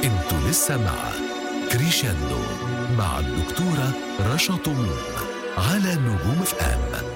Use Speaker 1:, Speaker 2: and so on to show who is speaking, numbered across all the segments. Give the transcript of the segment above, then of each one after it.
Speaker 1: انتوا لسه مع كريشاندو مع الدكتورة رشا طموح على نجوم اف ام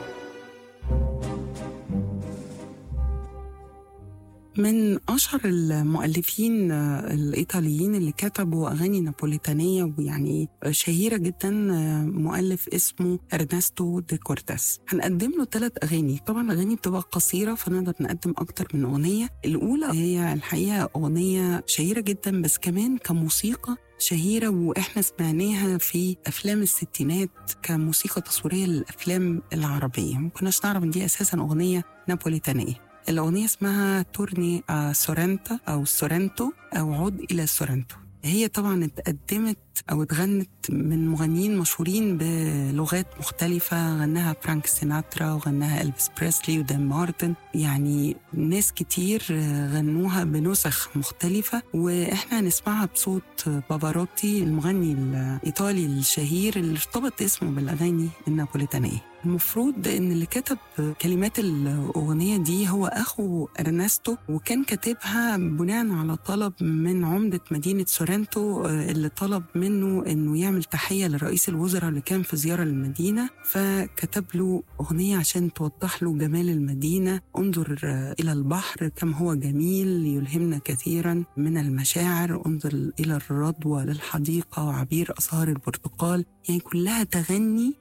Speaker 2: من أشهر المؤلفين الإيطاليين اللي كتبوا أغاني نابوليتانية ويعني شهيرة جدا مؤلف اسمه إرنستو دي كورتاس هنقدم له ثلاث أغاني طبعا الأغاني بتبقى قصيرة فنقدر نقدم أكتر من أغنية الأولى هي الحقيقة أغنية شهيرة جدا بس كمان كموسيقى شهيرة وإحنا سمعناها في أفلام الستينات كموسيقى تصويرية للأفلام العربية ما كناش نعرف إن دي أساسا أغنية نابوليتانية الأغنية اسمها تورني سورنتا أو سورنتو أو عود إلى سورنتو هي طبعا اتقدمت أو اتغنت من مغنيين مشهورين بلغات مختلفة غناها فرانك سيناترا وغناها إلفيس بريسلي ودان مارتن يعني ناس كتير غنوها بنسخ مختلفة وإحنا هنسمعها بصوت بافاروتي المغني الإيطالي الشهير اللي ارتبط اسمه بالأغاني النابوليتانية المفروض ان اللي كتب كلمات الاغنيه دي هو اخو ارنستو وكان كاتبها بناء على طلب من عمده مدينه سورنتو اللي طلب منه انه يعمل تحيه لرئيس الوزراء اللي كان في زياره للمدينه فكتب له اغنيه عشان توضح له جمال المدينه انظر الى البحر كم هو جميل يلهمنا كثيرا من المشاعر انظر الى الرضوه للحديقه وعبير ازهار البرتقال يعني كلها تغني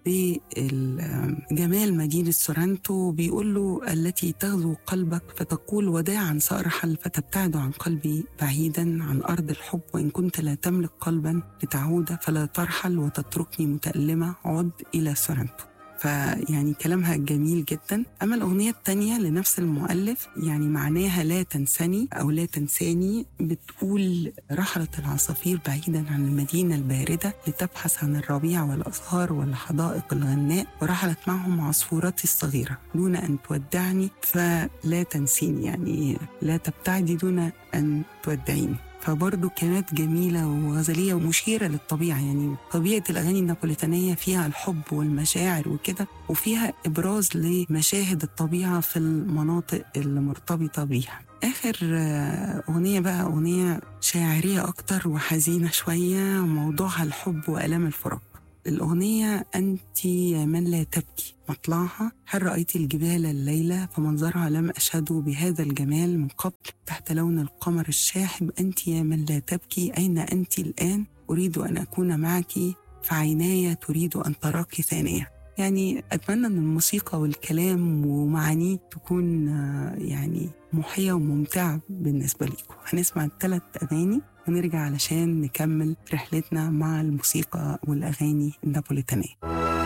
Speaker 2: بجمال مدينة سورنتو بيقول له التي تغزو قلبك فتقول وداعا سأرحل فتبتعد عن قلبي بعيدا عن أرض الحب وإن كنت لا تملك قلبا لتعود فلا ترحل وتتركني متألمة عد إلى سورنتو فيعني كلامها جميل جدا أما الأغنية التانية لنفس المؤلف يعني معناها لا تنسني أو لا تنساني بتقول رحلت العصافير بعيدا عن المدينة الباردة لتبحث عن الربيع والأزهار والحدائق الغناء ورحلت معهم عصفورتي الصغيرة دون أن تودعني فلا تنسيني يعني لا تبتعدي دون أن تودعيني فبرضه كلمات جميلة وغزلية ومشيرة للطبيعة يعني طبيعة الأغاني النابوليتانية فيها الحب والمشاعر وكده وفيها إبراز لمشاهد الطبيعة في المناطق المرتبطة بيها آخر أغنية بقى أغنية شاعرية أكتر وحزينة شوية وموضوعها الحب وآلام الفراق الأغنية أنت يا من لا تبكي مطلعها هل رأيت الجبال الليلة فمنظرها لم أشهده بهذا الجمال من قبل تحت لون القمر الشاحب أنت يا من لا تبكي أين أنت الآن أريد أن أكون معك فعيناي تريد أن تراك ثانية يعني أتمنى أن الموسيقى والكلام ومعانيه تكون يعني محية وممتعة بالنسبة لكم هنسمع الثلاث أغاني ونرجع علشان نكمل رحلتنا مع الموسيقى والأغاني النابوليتانية